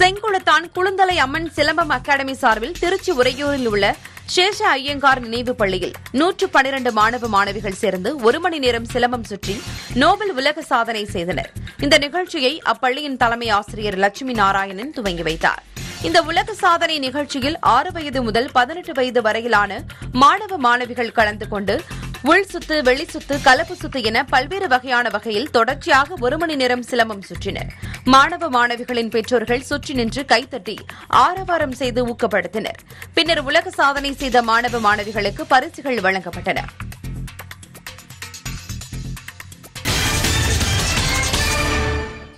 செங்குளத்தான் குளுந்தலை அம்மன் silambam academy சார்பில் திருச்சி உறையூரில் உள்ள சேஷ ஐயங்கார் நினைவு பள்ளியில் நூற்று பனிரண்டு மாணவ மாணவிகள் சேர்ந்து ஒரு மணி நேரம் சிலம்பம் சுற்றி நோபல் உலக சாதனை செய்தனர் இந்த நிகழ்ச்சியை அப்பள்ளியின் தலைமை ஆசிரியர் லட்சுமி நாராயணன் துவங்கி வைத்தார் இந்த உலக சாதனை நிகழ்ச்சியில் ஆறு வயது முதல் பதினெட்டு வயது வரையிலான மாணவ மாணவிகள் கலந்து கொண்டு உள் சுத்து வெளி சுத்து கலப்பு சுத்து என பல்வேறு வகையான வகையில் தொடர்ச்சியாக ஒரு மணி நேரம் சிலம்பம் சுற்றினர் மாணவ மாணவிகளின் பெற்றோர்கள் சுற்றி நின்று கைத்தட்டி ஆரவாரம் செய்து ஊக்கப்படுத்தினர் பின்னர் உலக சாதனை செய்த மாணவ மாணவிகளுக்கு பரிசுகள் வழங்கப்பட்டன